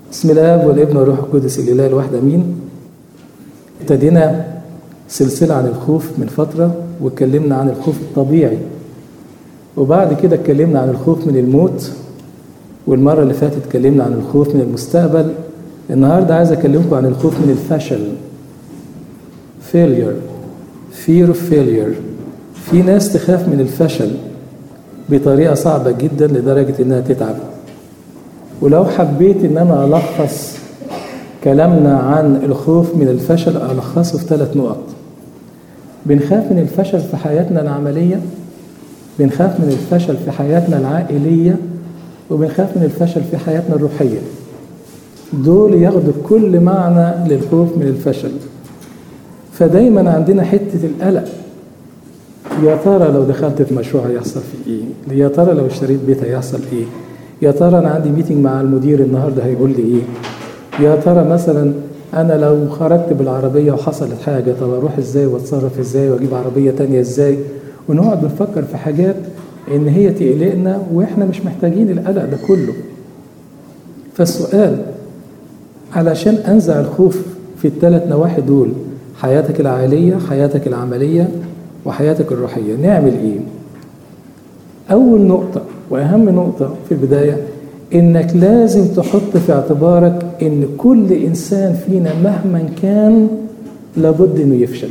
بسم الله والابن والروح القدس الاله الواحد امين ابتدينا سلسله عن الخوف من فتره واتكلمنا عن الخوف الطبيعي وبعد كده اتكلمنا عن الخوف من الموت والمره اللي فاتت اتكلمنا عن الخوف من المستقبل النهارده عايز اكلمكم عن الخوف من الفشل failure fear of failure في ناس تخاف من الفشل بطريقه صعبه جدا لدرجه انها تتعب ولو حبيت ان انا الخص كلامنا عن الخوف من الفشل الخصه في ثلاث نقط بنخاف من الفشل في حياتنا العمليه بنخاف من الفشل في حياتنا العائليه وبنخاف من الفشل في حياتنا الروحيه دول ياخدوا كل معنى للخوف من الفشل فدايما عندنا حته القلق يا ترى لو دخلت في مشروع هيحصل فيه ايه يا ترى لو اشتريت بيت هيحصل ايه يا ترى انا عندي ميتنج مع المدير النهارده هيقول لي ايه يا ترى مثلا انا لو خرجت بالعربيه وحصلت حاجه طب اروح ازاي واتصرف ازاي واجيب عربيه تانية ازاي ونقعد نفكر في حاجات ان هي تقلقنا واحنا مش محتاجين القلق ده كله فالسؤال علشان انزع الخوف في الثلاث نواحي دول حياتك العائليه حياتك العمليه وحياتك الروحيه نعمل ايه اول نقطه واهم نقطه في البدايه انك لازم تحط في اعتبارك ان كل انسان فينا مهما كان لابد انه يفشل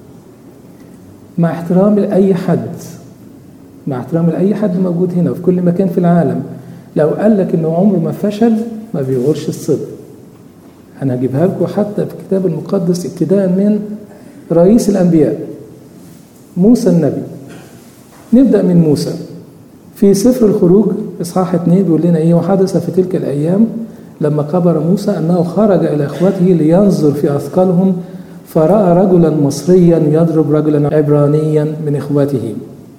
مع احترام لاي حد مع احترام لاي حد موجود هنا وفي كل مكان في العالم لو قال لك انه عمره ما فشل ما بيغورش الصدق انا هجيبها لكم حتى في الكتاب المقدس ابتداء من رئيس الانبياء موسى النبي نبدا من موسى في سفر الخروج اصحاح اثنين بيقول لنا ايه وحدث في تلك الايام لما كبر موسى انه خرج الى اخوته لينظر في اثقالهم فراى رجلا مصريا يضرب رجلا عبرانيا من اخوته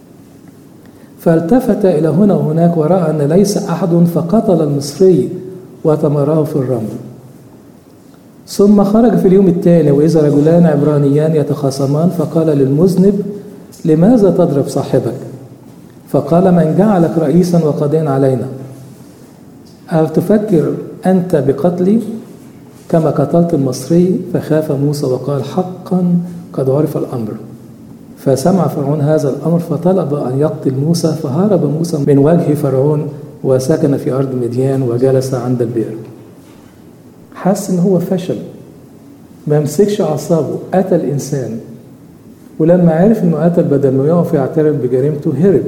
فالتفت الى هنا وهناك وراى ان ليس احد فقتل المصري وتمراه في الرمل ثم خرج في اليوم التالي واذا رجلان عبرانيان يتخاصمان فقال للمذنب لماذا تضرب صاحبك فقال من جعلك رئيسا وقضيا علينا هل تفكر أنت بقتلي كما قتلت المصري فخاف موسى وقال حقا قد عرف الأمر فسمع فرعون هذا الأمر فطلب أن يقتل موسى فهرب موسى من وجه فرعون وسكن في أرض مديان وجلس عند البئر حس إن هو فشل ما مسكش أعصابه قتل إنسان ولما عرف إنه قتل بدل ما يقف يعترف بجريمته هرب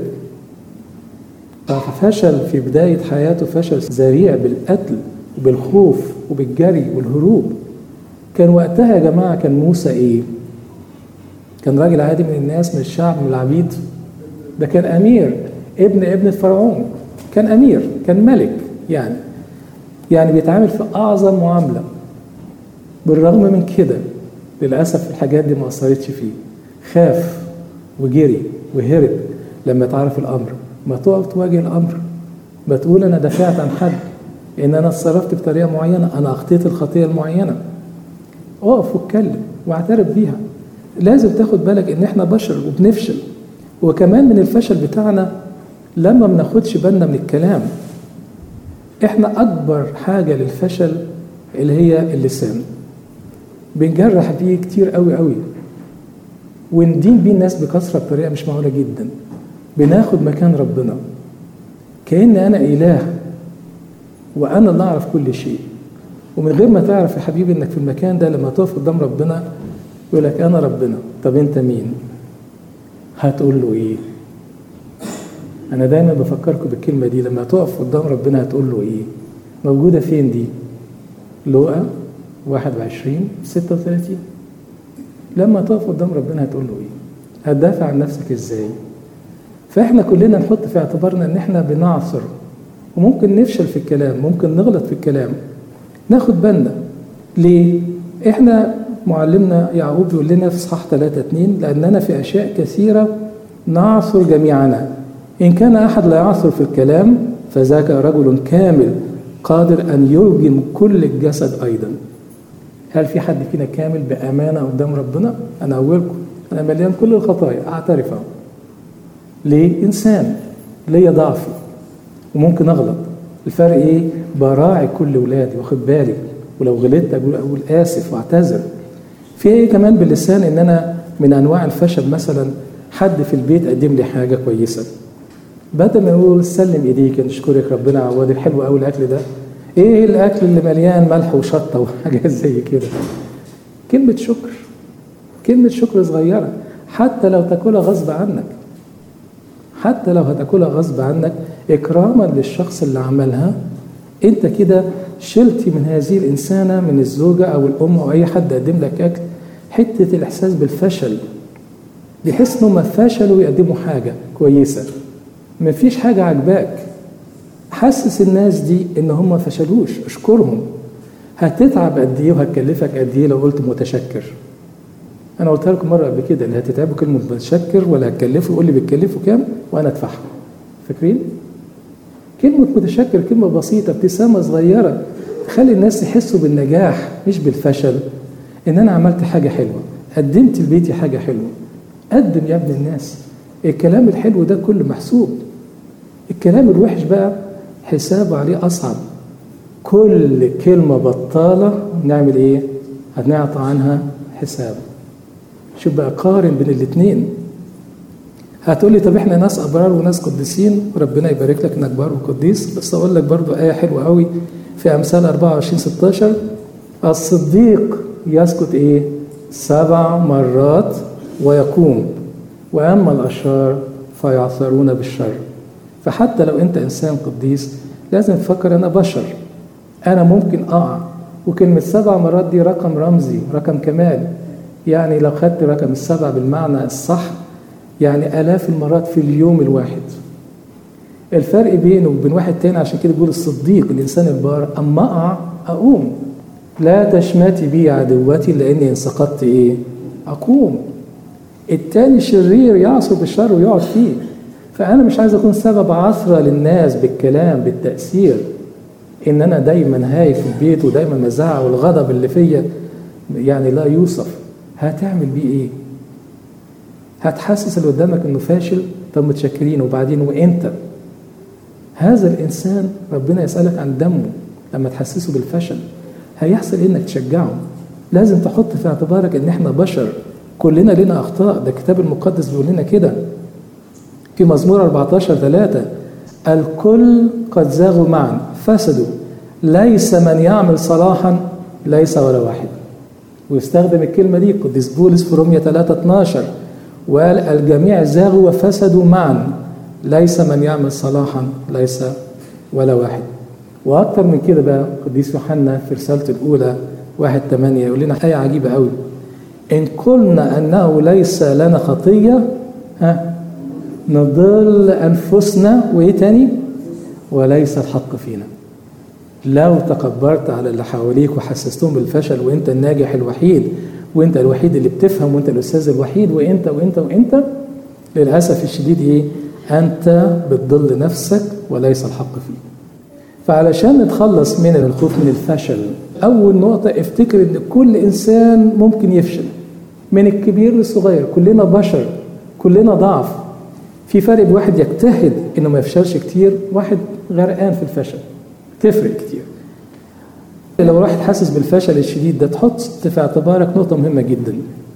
ففشل في بداية حياته فشل ذريع بالقتل وبالخوف وبالجري والهروب كان وقتها يا جماعة كان موسى إيه؟ كان راجل عادي من الناس من الشعب من العبيد ده كان أمير ابن ابن فرعون كان أمير كان ملك يعني يعني بيتعامل في أعظم معاملة بالرغم من كده للأسف الحاجات دي ما أثرتش فيه خاف وجري وهرب لما تعرف الأمر ما تقف تواجه الامر ما تقول انا دافعت عن حد ان انا اتصرفت بطريقه معينه انا اخطيت الخطيه المعينه اقف واتكلم واعترف بيها لازم تاخد بالك ان احنا بشر وبنفشل وكمان من الفشل بتاعنا لما ما بناخدش بالنا من الكلام احنا اكبر حاجه للفشل اللي هي اللسان بنجرح بيه كتير قوي قوي وندين بيه الناس بكثره بطريقه مش معقوله جدا بناخد مكان ربنا كأن أنا إله وأنا اللي أعرف كل شيء ومن غير ما تعرف يا حبيبي إنك في المكان ده لما تقف قدام ربنا يقول لك أنا ربنا طب أنت مين؟ هتقول له إيه؟ أنا دايما بفكركم بالكلمة دي لما تقف قدام ربنا هتقول له إيه؟ موجودة فين دي؟ لوقا 21 36 لما تقف قدام ربنا هتقول له إيه؟ هتدافع عن نفسك إزاي؟ فاحنا كلنا نحط في اعتبارنا ان احنا بنعصر وممكن نفشل في الكلام ممكن نغلط في الكلام ناخد بالنا ليه احنا معلمنا يعقوب بيقول لنا في اصحاح 3 2 لاننا في اشياء كثيره نعصر جميعنا ان كان احد لا يعصر في الكلام فذاك رجل كامل قادر ان يلجم كل الجسد ايضا هل في حد فينا كامل بامانه قدام ربنا انا اولكم انا مليان كل الخطايا اعترف اهو ليه؟ إنسان ليا ضعفي وممكن أغلط الفرق ايه براعي كل ولادي واخد بالي ولو غلطت اقول اقول اسف واعتذر في ايه كمان باللسان ان انا من انواع الفشل مثلا حد في البيت قدم لي حاجه كويسه بدل ما نقول سلم ايديك نشكرك ربنا عوضك حلو قوي الاكل ده ايه الاكل اللي مليان ملح وشطه وحاجات زي كده كلمه شكر كلمه شكر صغيره حتى لو تاكلها غصب عنك حتى لو هتاكلها غصب عنك اكراما للشخص اللي عملها انت كده شلتي من هذه الانسانه من الزوجه او الام او اي حد قدم لك اكل حته الاحساس بالفشل بيحس انهم فشلوا يقدموا حاجه كويسه مفيش حاجه عجباك حسس الناس دي ان هم ما فشلوش اشكرهم هتتعب قد ايه وهتكلفك قد ايه لو قلت متشكر انا قلت لكم مره قبل كده اللي هتتعبوا كلمه متشكر ولا هتكلفوا قول لي بتكلفوا كام وانا ادفعها فاكرين كلمه متشكر كلمه بسيطه ابتسامه صغيره تخلي الناس يحسوا بالنجاح مش بالفشل ان انا عملت حاجه حلوه قدمت لبيتي حاجه حلوه قدم يا ابن الناس الكلام الحلو ده كله محسوب الكلام الوحش بقى حسابه عليه اصعب كل كلمه بطاله نعمل ايه هنعطى عنها حساب شوف بقى قارن بين الاثنين هتقول لي طب احنا ناس ابرار وناس قديسين وربنا يبارك لك انك بار وقديس بس اقول لك برضو ايه حلوه قوي في امثال 24 16 الصديق يسكت ايه سبع مرات ويقوم واما الاشرار فيعثرون بالشر فحتى لو انت انسان قديس لازم تفكر انا بشر انا ممكن اقع وكلمه سبع مرات دي رقم رمزي رقم كمال يعني لو خدت رقم السبع بالمعنى الصح يعني آلاف المرات في اليوم الواحد الفرق بينه وبين واحد تاني عشان كده بيقول الصديق الإنسان البار أما أقع أقوم لا تشمتي بي عدوتي لأني إن سقطت إيه أقوم التاني شرير يعصر بالشر ويقعد فيه فأنا مش عايز أكون سبب عثرة للناس بالكلام بالتأثير إن أنا دايما هايف في البيت ودايما مزعق والغضب اللي فيا يعني لا يوصف هتعمل بيه إيه؟ هتحسس اللي قدامك إنه فاشل طب متشكرين وبعدين وإنت هذا الإنسان ربنا يسألك عن دمه لما تحسسه بالفشل هيحصل إيه إنك تشجعه لازم تحط في اعتبارك إن إحنا بشر كلنا لنا أخطاء ده الكتاب المقدس بيقول لنا كده في مزمور 14 3 الكل قد زاغوا معا فسدوا ليس من يعمل صلاحا ليس ولا واحد ويستخدم الكلمة دي قديس بولس في رومية 3 12 وقال الجميع زاغوا وفسدوا معا ليس من يعمل صلاحا ليس ولا واحد وأكثر من كده بقى قديس يوحنا في رسالته الأولى واحد 8 يقول لنا آية عجيبة قوي إن قلنا أنه ليس لنا خطية ها نضل أنفسنا وإيه تاني وليس الحق فينا لو تكبرت على اللي حواليك وحسستهم بالفشل وانت الناجح الوحيد وانت الوحيد اللي بتفهم وانت الاستاذ الوحيد وانت وانت وانت للاسف الشديد ايه انت بتضل نفسك وليس الحق فيك فعلشان نتخلص من الخوف من الفشل اول نقطه افتكر ان كل انسان ممكن يفشل من الكبير للصغير كلنا بشر كلنا ضعف في فرق بين واحد يجتهد انه ما يفشلش كتير واحد غرقان في الفشل تفرق كتير لو واحد حاسس بالفشل الشديد ده تحط في اعتبارك نقطة مهمة جدا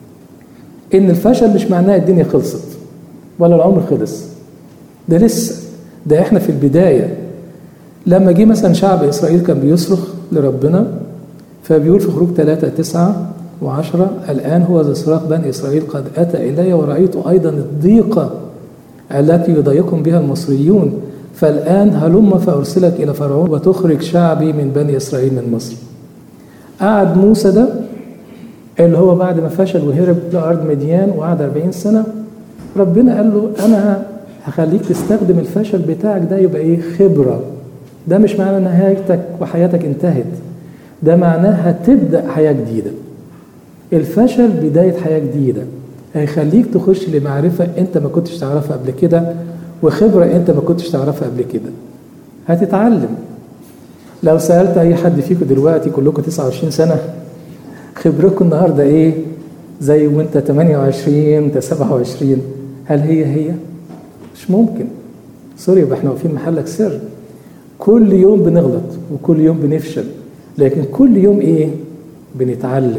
إن الفشل مش معناه الدنيا خلصت ولا العمر خلص ده لسه ده احنا في البداية لما جه مثلا شعب إسرائيل كان بيصرخ لربنا فبيقول في خروج 3 9 وعشرة الآن هو ذا صراخ بني إسرائيل قد أتى إلي ورأيت أيضا الضيقة التي يضايقهم بها المصريون فالآن هلم فأرسلك إلى فرعون وتخرج شعبي من بني إسرائيل من مصر قعد موسى ده اللي هو بعد ما فشل وهرب لأرض مديان وقعد 40 سنة ربنا قال له أنا هخليك تستخدم الفشل بتاعك ده يبقى إيه خبرة ده مش معناه نهايتك وحياتك انتهت ده معناه هتبدأ حياة جديدة الفشل بداية حياة جديدة هيخليك تخش لمعرفة أنت ما كنتش تعرفها قبل كده وخبرة أنت ما كنتش تعرفها قبل كده هتتعلم لو سألت أي حد فيكم دلوقتي كلكم 29 سنة خبرتكم النهاردة إيه زي وأنت 28 أنت 27 هل هي هي؟ مش ممكن سوري يبقى احنا واقفين محلك سر كل يوم بنغلط وكل يوم بنفشل لكن كل يوم ايه بنتعلم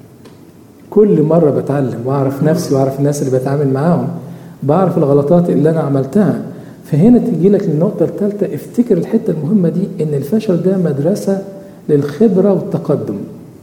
كل مرة بتعلم واعرف نفسي واعرف الناس اللي بتعامل معاهم بعرف الغلطات اللي انا عملتها فهنا تيجي لك للنقطة الثالثة افتكر الحتة المهمة دي ان الفشل ده مدرسة للخبرة والتقدم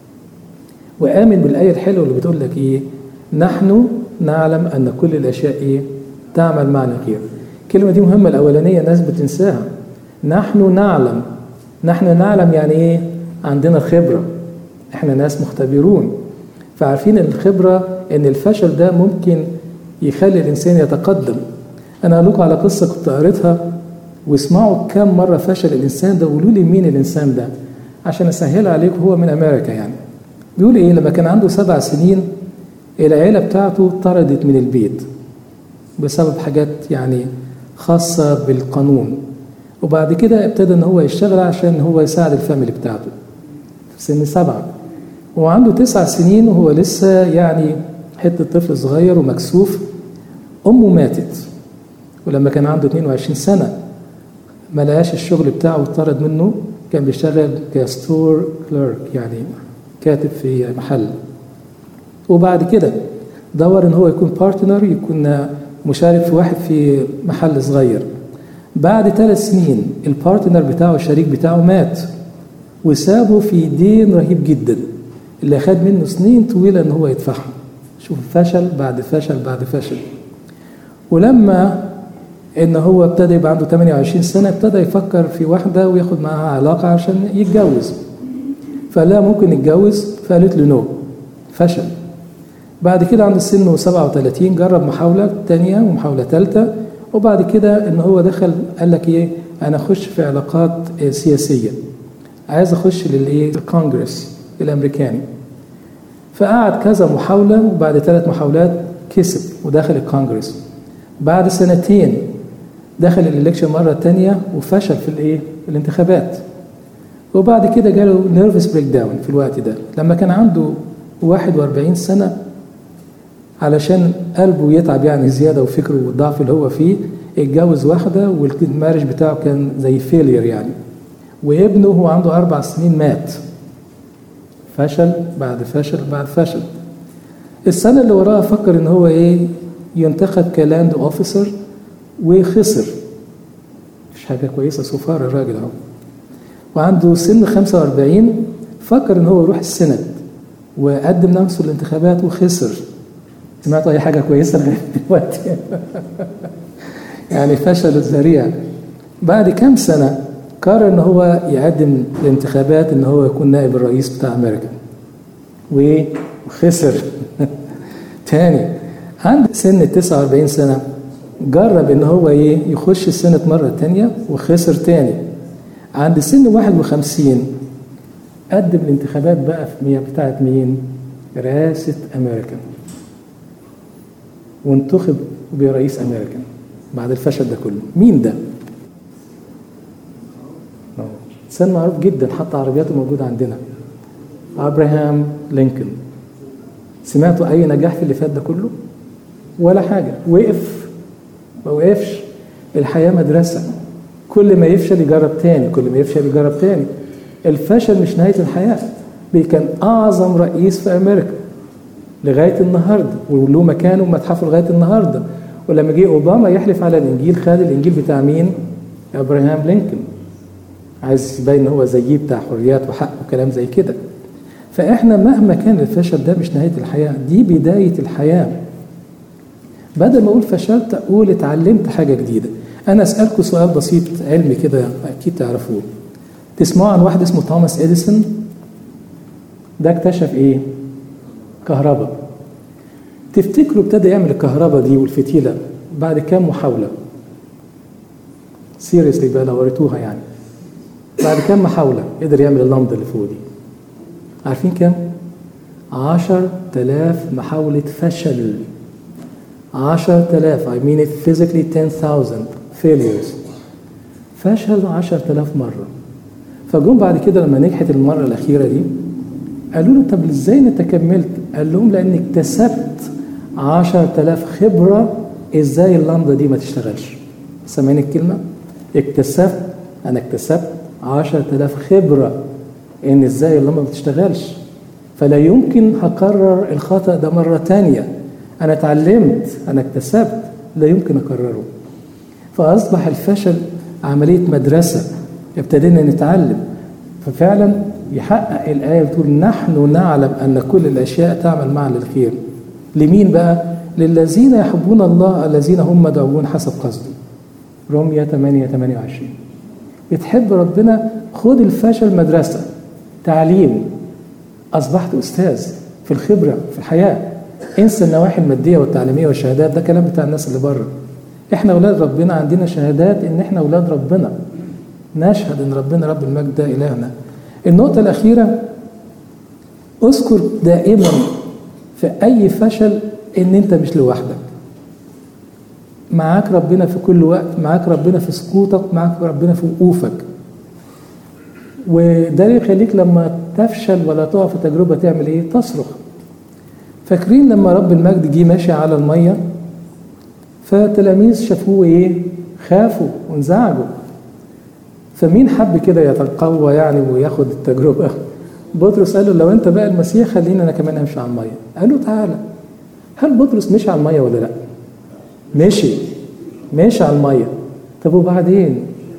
وآمن بالآية الحلوة اللي بتقول لك ايه نحن نعلم ان كل الاشياء ايه تعمل معنا خير الكلمة دي مهمة الأولانية الناس بتنساها نحن نعلم نحن نعلم يعني ايه عندنا خبرة احنا ناس مختبرون فعارفين ان الخبرة ان الفشل ده ممكن يخلي الانسان يتقدم انا اقول لكم على قصة كنت قريتها واسمعوا كم مرة فشل الانسان ده وقولوا لي مين الانسان ده عشان اسهل عليكم هو من امريكا يعني بيقول ايه لما كان عنده سبع سنين العيلة بتاعته طردت من البيت بسبب حاجات يعني خاصة بالقانون وبعد كده ابتدى ان هو يشتغل عشان هو يساعد الفاميلي بتاعته في سن سبعة وعنده تسع سنين وهو لسه يعني حتة طفل صغير ومكسوف أمه ماتت ولما كان عنده 22 سنة ما لقاش الشغل بتاعه واتطرد منه كان بيشتغل كستور كليرك يعني كاتب في محل وبعد كده دور ان هو يكون بارتنر يكون مشارك في واحد في محل صغير بعد ثلاث سنين البارتنر بتاعه الشريك بتاعه مات وسابه في دين رهيب جدا اللي خد منه سنين طويلة ان هو يدفعها شوف فشل بعد فشل بعد فشل ولما ان هو ابتدى يبقى عنده 28 سنة ابتدى يفكر في واحدة وياخد معاها علاقة عشان يتجوز فقال لها ممكن نتجوز فقالت له نو فشل بعد كده عند السن 37 جرب محاولة تانية ومحاولة ثالثة وبعد كده ان هو دخل قال لك ايه انا اخش في علاقات سياسية عايز اخش للايه الكونجرس الامريكاني فقعد كذا محاولة وبعد ثلاث محاولات كسب ودخل الكونجرس بعد سنتين دخل الالكشن مرة تانية وفشل في الايه الانتخابات وبعد كده جاله نيرفس بريك داون في الوقت ده لما كان عنده 41 سنة علشان قلبه يتعب يعني زيادة وفكره والضعف اللي هو فيه اتجوز واحدة والمارج بتاعه كان زي فيلير يعني وابنه هو عنده أربع سنين مات فشل بعد فشل بعد فشل السنة اللي وراها فكر إن هو إيه ينتخب كلاند أوفيسر وخسر مش حاجة كويسة سفار الراجل أهو وعنده سن 45 فكر إن هو يروح السند وقدم نفسه الانتخابات وخسر سمعتوا أي حاجة كويسة لغاية دلوقتي يعني فشل ذريع بعد كام سنة قرر ان هو يقدم الانتخابات ان هو يكون نائب الرئيس بتاع امريكا وخسر تاني عند سن 49 سنة جرب ان هو ايه يخش السنة مرة تانية وخسر تاني عند سن 51 قدم الانتخابات بقى في بتاعت مين؟ رئاسة امريكا وانتخب برئيس امريكا بعد الفشل ده كله مين ده؟ انسان معروف جدا حتى عربياته موجوده عندنا ابراهام لينكولن سمعتوا اي نجاح في اللي فات ده كله ولا حاجه وقف ما وقفش الحياه مدرسه كل ما يفشل يجرب تاني كل ما يفشل يجرب تاني الفشل مش نهايه الحياه كان اعظم رئيس في امريكا لغايه النهارده وله مكانه ومتحفه لغايه النهارده ولما جه اوباما يحلف على الانجيل خد الانجيل بتاع مين؟ ابراهام لينكولن عايز يبين ان هو زيه بتاع حريات وحق وكلام زي كده فاحنا مهما كان الفشل ده مش نهايه الحياه دي بدايه الحياه بدل ما اقول فشلت اقول اتعلمت حاجه جديده انا اسالكم سؤال بسيط علمي كده اكيد تعرفوه تسمعوا عن واحد اسمه توماس اديسون ده اكتشف ايه كهرباء تفتكروا ابتدى يعمل الكهرباء دي والفتيله بعد كام محاوله سيريسلي بقى لو وريتوها يعني بعد كام محاولة قدر يعمل اللمضة اللي فوق دي عارفين كام؟ عشر تلاف محاولة فشل عشر تلاف I mean it physically 10,000 failures فشل عشر تلاف مرة فجم بعد كده لما نجحت المرة الأخيرة دي قالوا له طب ازاي انت كملت؟ قال لهم لأن اكتسبت عشر تلاف خبرة ازاي اللمضة دي ما تشتغلش سامعين الكلمة؟ اكتسبت أنا اكتسبت عشرة آلاف خبرة إن إزاي اللمبة ما بتشتغلش فلا يمكن هكرر الخطأ ده مرة تانية أنا اتعلمت أنا اكتسبت لا يمكن أكرره فأصبح الفشل عملية مدرسة ابتدينا نتعلم ففعلا يحقق الآية بتقول نحن نعلم أن كل الأشياء تعمل معا للخير لمين بقى؟ للذين يحبون الله الذين هم مدعوون حسب قصده رمية 8 28 بتحب ربنا خد الفشل مدرسة تعليم أصبحت أستاذ في الخبرة في الحياة انسى النواحي المادية والتعليمية والشهادات ده كلام بتاع الناس اللي بره احنا أولاد ربنا عندنا شهادات إن احنا أولاد ربنا نشهد إن ربنا رب المجد ده إلهنا النقطة الأخيرة اذكر دائما في أي فشل إن أنت مش لوحدك معاك ربنا في كل وقت معاك ربنا في سقوطك معاك ربنا في وقوفك وده يخليك لما تفشل ولا تقع في تجربة تعمل ايه تصرخ فاكرين لما رب المجد جه ماشي على المية فتلاميذ شافوه ايه خافوا وانزعجوا فمين حب كده يتقوى يعني وياخد التجربة بطرس قال له لو انت بقى المسيح خليني انا كمان امشي على المية قال له تعالى هل بطرس مشي على المية ولا لا مشي مشي على المية طب وبعدين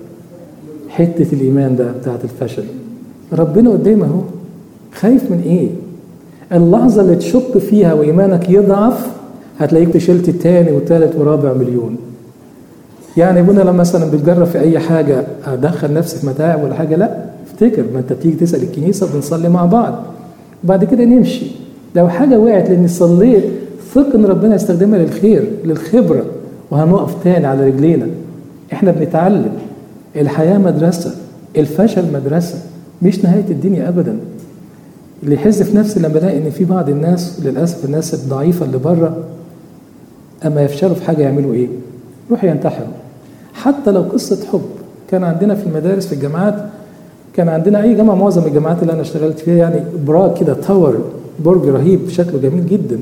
حتة الإيمان بقى بتاعت الفشل ربنا قدامه اهو خايف من إيه؟ اللحظة اللي تشك فيها وإيمانك يضعف هتلاقيك شلت التاني والتالت ورابع مليون يعني ابونا لما مثلا بتجرب في أي حاجة أدخل نفسي في متاعب ولا حاجة لا افتكر ما أنت بتيجي تسأل الكنيسة بنصلي مع بعض وبعد كده نمشي لو حاجة وقعت لأني صليت ثق إن ربنا يستخدمها للخير للخبرة وهنقف تاني على رجلينا احنا بنتعلم الحياة مدرسة الفشل مدرسة مش نهاية الدنيا أبدا اللي يحز في نفسي لما الاقي ان في بعض الناس للاسف الناس الضعيفه اللي بره اما يفشلوا في حاجه يعملوا ايه؟ يروحوا ينتحروا حتى لو قصه حب كان عندنا في المدارس في الجامعات كان عندنا اي جامعه معظم الجامعات اللي انا اشتغلت فيها يعني براك كده تاور برج رهيب شكله جميل جدا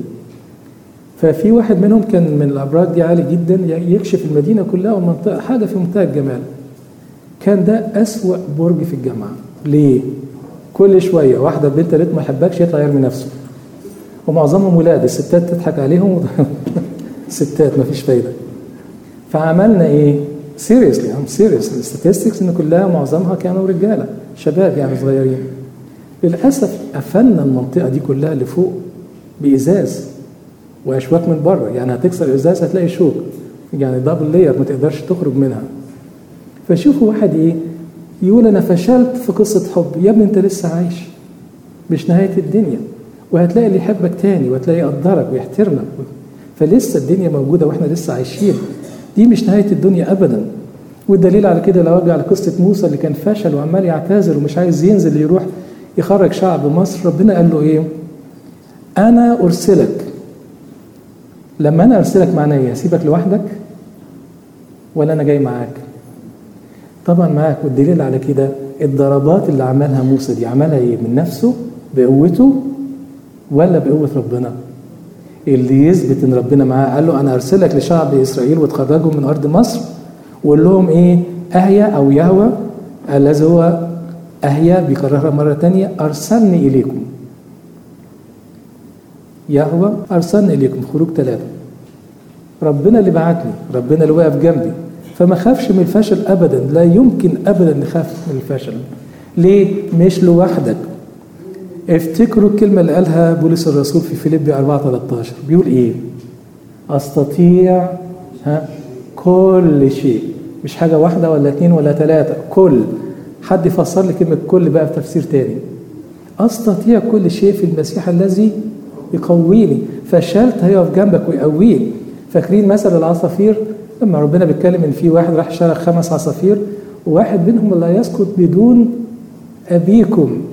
ففي واحد منهم كان من الابراج دي عالي جدا يكشف المدينه كلها ومنطقه حاجه في منتهى الجمال كان ده اسوا برج في الجامعه ليه؟ كل شويه واحده بنت قالت ما يحبكش يطلع يرمي نفسه ومعظمهم ولاد الستات تضحك عليهم ستات ما فيش فايده فعملنا ايه سيريسلي ام سيريس الستاتستكس ان كلها معظمها كانوا رجاله شباب يعني صغيرين للاسف قفلنا المنطقه دي كلها اللي فوق بازاز واشواك من بره يعني هتكسر الازاز هتلاقي شوك يعني دبل لير ما تقدرش تخرج منها فشوفوا واحد ايه يقول انا فشلت في قصه حب يا ابني انت لسه عايش مش نهايه الدنيا وهتلاقي اللي يحبك تاني وهتلاقي يقدرك ويحترمك فلسه الدنيا موجوده واحنا لسه عايشين دي مش نهايه الدنيا ابدا والدليل على كده لو ارجع لقصه موسى اللي كان فشل وعمال يعتذر ومش عايز ينزل يروح يخرج شعب مصر ربنا قال له ايه انا ارسلك لما انا ارسلك معناه ايه اسيبك لوحدك ولا انا جاي معاك طبعا معاك والدليل على كده الضربات اللي عملها موسى دي عملها ايه من نفسه بقوته ولا بقوة ربنا اللي يثبت ان ربنا معاه قال له انا ارسلك لشعب اسرائيل وتخرجهم من ارض مصر وقول لهم ايه اهيا او يهوى الذي هو اهيا بيكررها مره تانية ارسلني اليكم يهوى ارسلني اليكم خروج ثلاثه ربنا اللي بعتني ربنا اللي واقف جنبي فما خافش من الفشل ابدا لا يمكن ابدا نخاف من الفشل ليه مش لوحدك افتكروا الكلمة اللي قالها بولس الرسول في فيليبي 4 13 بيقول ايه استطيع ها كل شيء مش حاجة واحدة ولا اتنين ولا ثلاثة كل حد يفسر لي كلمة كل بقى في تفسير تاني استطيع كل شيء في المسيح الذي يقويني فشلت هيقف جنبك ويقويك فاكرين مثل العصافير لما ربنا بيتكلم ان في واحد راح شرى خمس عصافير وواحد منهم لا يسقط بدون ابيكم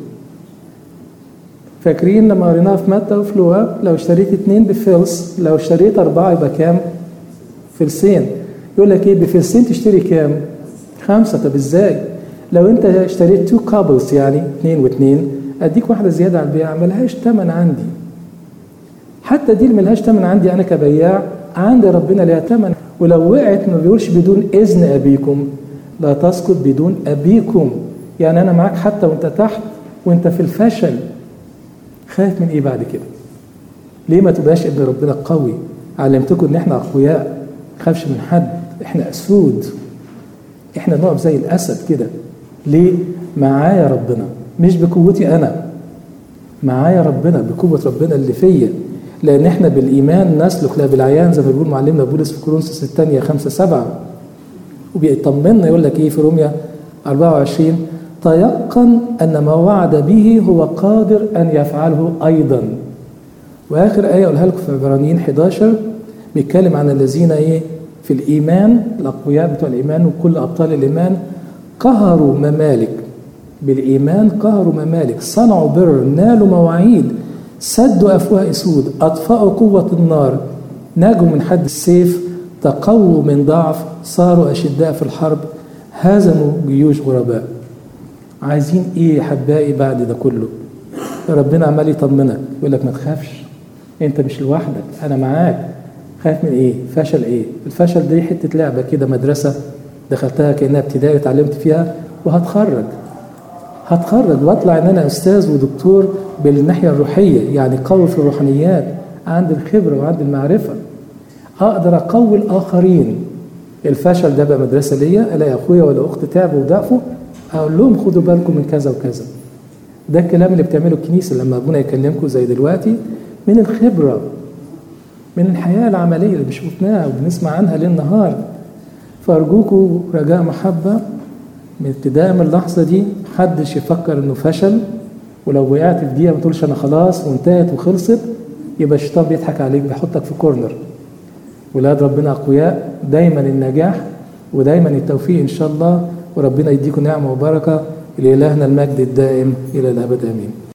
فاكرين لما قريناها في متى وفي لوقا لو اشتريت اتنين بفلس لو اشتريت اربعه يبقى كام؟ فلسين يقول لك ايه بفلسين تشتري كام؟ خمسه طب ازاي؟ لو انت اشتريت تو كابلز يعني اتنين واتنين اديك واحده زياده على البيع ملهاش ثمن عندي حتى دي اللي ملهاش ثمن عندي انا كبياع عند ربنا ليها ثمن ولو وقعت ما بيقولش بدون اذن ابيكم لا تسقط بدون أبيكم يعني أنا معاك حتى وأنت تحت وأنت في الفشل خايف من إيه بعد كده ليه ما تبقاش ابن ربنا قوي علمتكم إن إحنا أقوياء خافش من حد إحنا أسود إحنا نقف زي الأسد كده ليه معايا ربنا مش بقوتي أنا معايا ربنا بقوة ربنا اللي فيا لأن إحنا بالإيمان نسلك لا بالعيان زي ما بيقول معلمنا بولس في كورنثوس الثانية خمسة سبعة وبيطمنا يقول لك إيه في روميا 24 تيقن أن ما وعد به هو قادر أن يفعله أيضا وآخر آية أقولها لكم في عبرانيين 11 بيتكلم عن الذين إيه في الإيمان الأقوياء بتوع الإيمان وكل أبطال الإيمان قهروا ممالك بالإيمان قهروا ممالك صنعوا بر نالوا مواعيد سدوا أفواه أسود أطفأوا قوة النار نجوا من حد السيف تقووا من ضعف صاروا أشداء في الحرب هزموا جيوش غرباء عايزين إيه يا حبائي بعد ده كله ربنا عمال يطمنك يقول لك ما تخافش أنت مش لوحدك أنا معاك خايف من إيه فشل إيه الفشل دي حتة لعبة كده مدرسة دخلتها كأنها ابتدائي اتعلمت فيها وهتخرج هتخرج واطلع ان انا استاذ ودكتور بالناحيه الروحيه يعني قوي في الروحانيات عندي الخبره وعندي المعرفه اقدر اقوي الاخرين الفشل ده بقى مدرسه ليا الاقي اخويا ولا اخت تعبوا وضعفوا اقول لهم خدوا بالكم من كذا وكذا ده الكلام اللي بتعمله الكنيسه لما ابونا يكلمكم زي دلوقتي من الخبره من الحياه العمليه اللي شفناها وبنسمع عنها ليل نهار فارجوكم رجاء محبه من ابتداء من اللحظة دي محدش يفكر انه فشل ولو وقعت في دقيقة ما تقولش انا خلاص وانتهت وخلصت يبقى الشيطان بيضحك عليك بيحطك في كورنر ولاد ربنا اقوياء دايما النجاح ودايما التوفيق ان شاء الله وربنا يديكم نعمة وبركة لإلهنا المجد الدائم إلى الأبد آمين